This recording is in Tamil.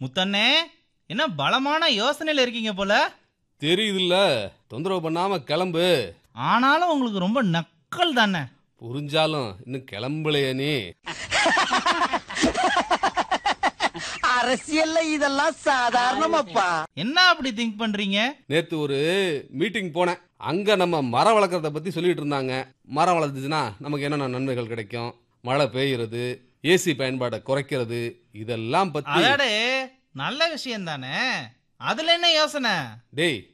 முத்தண்ணே என்ன பலமான யோசனையில இருக்கீங்க போல தெரியுதுல்ல தொந்தரவு பண்ணாம கிளம்பு ஆனாலும் உங்களுக்கு ரொம்ப நக்கல் தானே புரிஞ்சாலும் இன்னும் கிளம்பலையே நீ அரசியல்ல இதெல்லாம் சாதாரணமாப்பா என்ன அப்படி திங்க் பண்றீங்க நேத்து ஒரு மீட்டிங் போனேன் அங்க நம்ம மரம் வளர்க்கறத பத்தி சொல்லிட்டு இருந்தாங்க மரம் வளர்த்துச்சுன்னா நமக்கு என்னென்ன நன்மைகள் கிடைக்கும் மழை பெய்யுறது ஏசி பயன்பாடை குறைக்கிறது இதெல்லாம் பத்தி அதாடே நல்ல விஷயம் தானே அதுல என்ன யோசனை டேய்